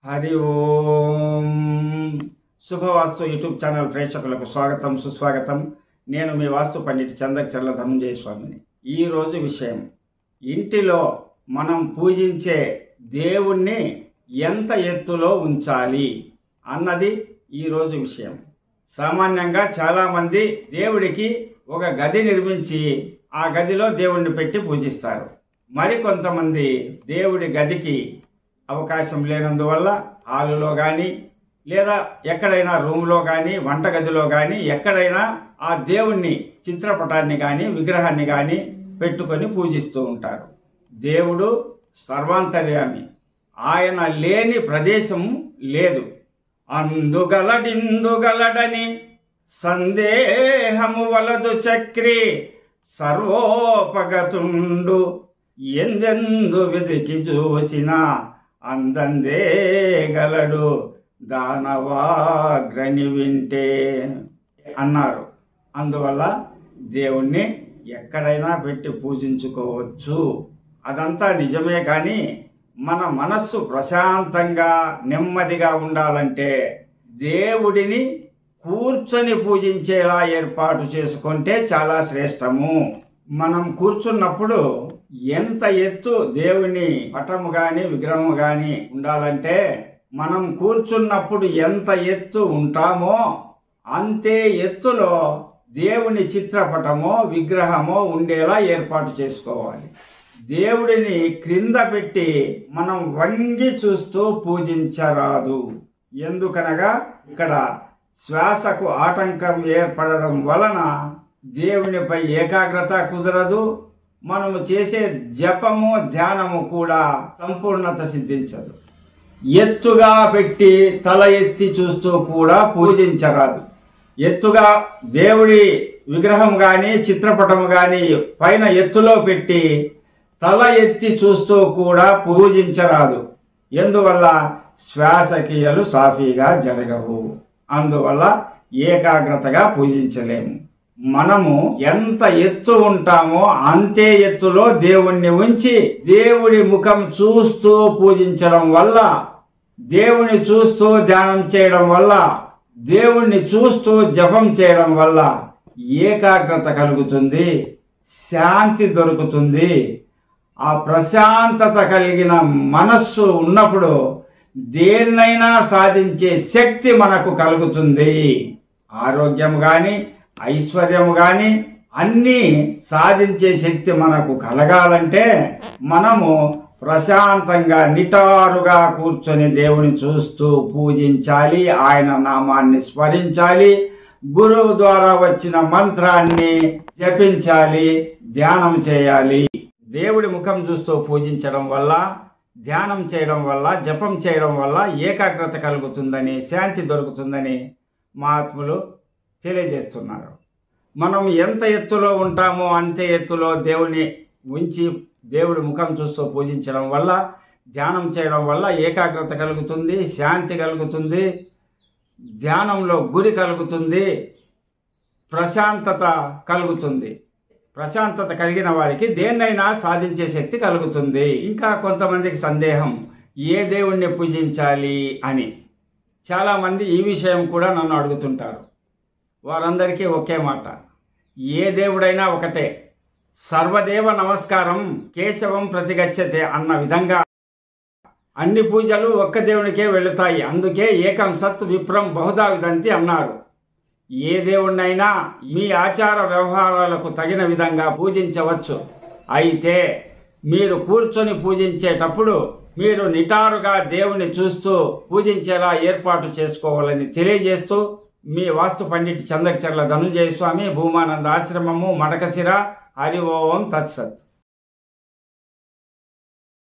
Hari Om Subhavastu YouTube channel ప్రేక్షకులకు స్వాగతం సుస్వాగతం నేను మీ వాస్తు పండిట్ చందక్ చర్ల ధనంజయ స్వామిని ఈరోజు విషయం ఇంటిలో మనం పూజించే దేవుణ్ణి ఎంత ఎత్తులో ఉంచాలి అన్నది ఈరోజు విషయం సామాన్యంగా చాలామంది దేవుడికి ఒక గది నిర్మించి ఆ గదిలో దేవుణ్ణి పెట్టి పూజిస్తారు మరికొంతమంది దేవుడి గదికి అవకాశం లేనందువల్ల హాలులో కానీ లేదా ఎక్కడైనా రూమ్లో కానీ వంటగదిలో కానీ ఎక్కడైనా ఆ దేవుణ్ణి చిత్రపటాన్ని కానీ విగ్రహాన్ని కానీ పెట్టుకొని పూజిస్తూ ఉంటారు దేవుడు సర్వాంతర్యామి ఆయన లేని ప్రదేశం లేదు అందుగలడిందుగలడని సందేహము వలదు చక్రి సర్వోపగతుండు ఎందెందు వెదికి చూసినా అందందే గలడు దానవాగ్రని వింటే అన్నారు అందువల్ల దేవుణ్ణి ఎక్కడైనా పెట్టి పూజించుకోవచ్చు అదంతా నిజమే కానీ మన మనస్సు ప్రశాంతంగా నెమ్మదిగా ఉండాలంటే దేవుడిని కూర్చొని పూజించేలా ఏర్పాటు చేసుకుంటే చాలా శ్రేష్టము మనం కూర్చున్నప్పుడు ఎంత ఎత్తు దేవుని పటము గాని విగ్రహము గాని ఉండాలంటే మనం కూర్చున్నప్పుడు ఎంత ఎత్తు ఉంటామో అంతే ఎత్తులో దేవుని చిత్రపటమో విగ్రహమో ఉండేలా ఏర్పాటు చేసుకోవాలి దేవుడిని క్రింద పెట్టి మనం వంగి చూస్తూ పూజించరాదు ఎందుకనగా ఇక్కడ శ్వాసకు ఆటంకం ఏర్పడడం వలన దేవునిపై ఏకాగ్రత కుదరదు మనము చేసే జపము ధ్యానము కూడా సంపూర్ణత సిద్ధించదు ఎత్తుగా పెట్టి తల ఎత్తి చూస్తూ కూడా పూజించరాదు ఎత్తుగా దేవుడి విగ్రహం కానీ చిత్రపటము కానీ పైన ఎత్తులో పెట్టి తల ఎత్తి చూస్తూ కూడా పూజించరాదు ఎందువల్ల శ్వాసక్రియలు సాఫీగా జరగవు అందువల్ల ఏకాగ్రతగా పూజించలేము మనము ఎంత ఎత్తు ఉంటామో అంతే ఎత్తులో దేవుణ్ణి ఉంచి దేవుడి ముఖం చూస్తూ పూజించడం వల్ల దేవుని చూస్తూ ధ్యానం చేయడం వల్ల దేవుణ్ణి చూస్తూ జపం చేయడం వల్ల ఏకాగ్రత కలుగుతుంది శాంతి దొరుకుతుంది ఆ ప్రశాంతత కలిగిన మనస్సు ఉన్నప్పుడు దేన్నైనా సాధించే శక్తి మనకు కలుగుతుంది ఆరోగ్యం కానీ ఐశ్వర్యం కానీ అన్నీ సాధించే శక్తి మనకు కలగాలంటే మనము ప్రశాంతంగా నిటారుగా కూర్చొని దేవుని చూస్తూ పూజించాలి ఆయన నామాన్ని స్మరించాలి గురువు ద్వారా వచ్చిన మంత్రాన్ని జపించాలి ధ్యానం చేయాలి దేవుడి ముఖం చూస్తూ పూజించడం వల్ల ధ్యానం చేయడం వల్ల జపం చేయడం వల్ల ఏకాగ్రత కలుగుతుందని శాంతి దొరుకుతుందని మహాత్ములు తెలియజేస్తున్నారు మనం ఎంత ఎత్తులో ఉంటామో అంతే ఎత్తులో దేవుని ఉంచి దేవుడి ముఖం చూస్తూ పూజించడం వల్ల ధ్యానం చేయడం వల్ల ఏకాగ్రత కలుగుతుంది శాంతి కలుగుతుంది ధ్యానంలో గురి కలుగుతుంది ప్రశాంతత కలుగుతుంది ప్రశాంతత కలిగిన వారికి దేన్నైనా సాధించే శక్తి కలుగుతుంది ఇంకా కొంతమందికి సందేహం ఏ దేవుణ్ణి పూజించాలి అని చాలామంది ఈ విషయం కూడా నన్ను అడుగుతుంటారు వారందరికీ ఒకే మాట ఏ దేవుడైనా ఒకటే సర్వదేవ నమస్కారం కేశవం ప్రతిగచ్చతే అన్న విధంగా అన్ని పూజలు ఒక్క దేవునికే వెళుతాయి అందుకే ఏకం సత్ విప్రం బహుదా విదంతి అన్నారు ఏ దేవుణ్ణైనా మీ ఆచార వ్యవహారాలకు తగిన విధంగా పూజించవచ్చు అయితే మీరు కూర్చొని పూజించేటప్పుడు మీరు నిటారుగా దేవుని చూస్తూ పూజించేలా ఏర్పాటు చేసుకోవాలని తెలియజేస్తూ మీ వాస్తు పండిట్ చందకచర్ల ధనుంజయ స్వామి భూమానంద ఆశ్రమము మడకశిర హరి ఓం తత్సత్